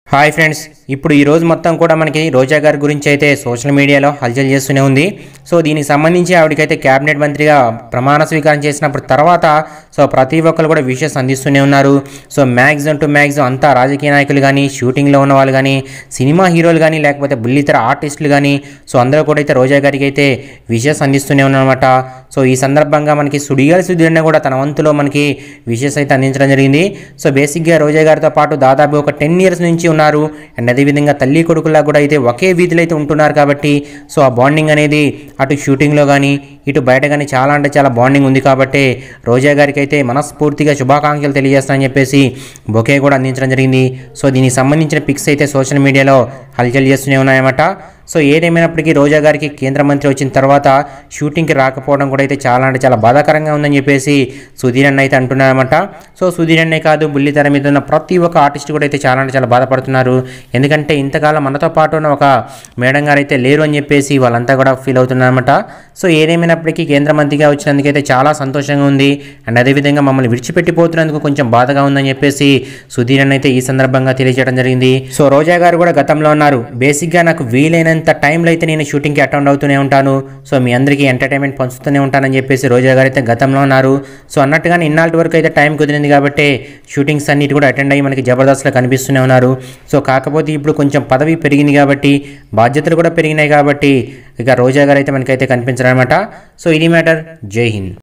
hi friends ఇప్పుడు ఈ రోజు మొత్తం కూడా మనకి రోజా గారి గురించి అయితే సోషల్ మీడియాలో హల్చల్ చేస్తూనే ఉంది సో దీనికి సంబంధించి ఆవిడకైతే క్యాబినెట్ మంత్రిగా ప్రమాణ స్వీకారం చేసినప్పుడు తర్వాత సో ప్రతి ఒక్కరు కూడా విషెస్ అందిస్తూనే ఉన్నారు సో మ్యాక్సిమం టు మ్యాక్సిమం అంతా రాజకీయ నాయకులు కానీ షూటింగ్లో ఉన్న వాళ్ళు కానీ సినిమా హీరోలు కానీ లేకపోతే బుల్లితెర ఆర్టిస్టులు కానీ సో అందరూ కూడా అయితే రోజా గారికి అయితే విషెస్ అందిస్తూనే ఉన్నారన్నమాట సో ఈ సందర్భంగా మనకి సుడిగాలి సుధీరన్న కూడా తన వంతులో మనకి విషెస్ అయితే అందించడం జరిగింది సో బేసిక్గా రోజా గారితో పాటు దాదాపు ఒక టెన్ ఇయర్స్ నుంచి ఉన్నారు అండ్ అదేవిధంగా తల్లి కొడుకులా కూడా అయితే ఒకే వీధిలో అయితే ఉంటున్నారు కాబట్టి సో ఆ బాండింగ్ అనేది అటు షూటింగ్లో కానీ ఇటు బయట కానీ చాలా అంటే చాలా బాండింగ్ ఉంది కాబట్టి రోజా గారికి అయితే మనస్ఫూర్తిగా శుభాకాంక్షలు తెలియజేస్తానని చెప్పేసి బొకే కూడా అందించడం జరిగింది సో దీనికి సంబంధించిన పిక్స్ అయితే సోషల్ మీడియాలో హల్చల్ చేస్తూనే ఉన్నాయన్నమాట సో ఏదేమైనప్పటికీ రోజా గారికి కేంద్ర మంత్రి వచ్చిన తర్వాత షూటింగ్కి రాకపోవడం కూడా అయితే చాలా అంటే చాలా బాధాకరంగా ఉందని చెప్పేసి సుధీర్ అన్న అయితే అంటున్నారన్నమాట సో సుధీర్ అన్నే కాదు బుల్లితెర మీద ఉన్న ప్రతి ఒక్క ఆర్టిస్ట్ కూడా అయితే చాలా అంటే చాలా బాధపడుతున్నారు ఎందుకంటే ఇంతకాలం మనతో పాటు ఉన్న ఒక మేడం గారు అయితే లేరు అని చెప్పేసి వాళ్ళంతా కూడా ఫీల్ అవుతున్నారన్నమాట సో ఏదేమైనప్పటికీ కేంద్ర మంత్రిగా వచ్చినందుకైతే చాలా సంతోషంగా ఉంది అండ్ అదేవిధంగా మమ్మల్ని విడిచిపెట్టిపోతున్నందుకు కొంచెం బాధగా ఉందని చెప్పేసి సుధీర్ అన్న అయితే ఈ సందర్భంగా తెలియజేయడం జరిగింది సో రోజా గారు కూడా గతంలో ఉన్నారు బేసిక్గా నాకు వీలైనంత టైంలో అయితే నేను షూటింగ్కి అటెండ్ అవుతూనే ఉంటాను సో మీ అందరికీ ఎంటర్టైన్మెంట్ పంచుతూనే ఉంటానని చెప్పేసి రోజా గారు అయితే గతంలో ఉన్నారు సో అన్నట్టుగానే ఇన్నాళ్ళ వరకు అయితే టైం కుదిరింది కాబట్టి షూటింగ్స్ అన్నిటి కూడా అటెండ్ అయ్యి మనకి జబర్దస్త్లో కనిపిస్తూనే ఉన్నారు సో కాకపోతే ఇప్పుడు కొంచెం పదవి పెరిగింది కాబట్టి బాధ్యతలు కూడా పెరిగినాయి కాబట్టి ఇక రోజా గారు అయితే మనకైతే కనిపించారనమాట సో ఇది మ్యాటర్ జై హింద్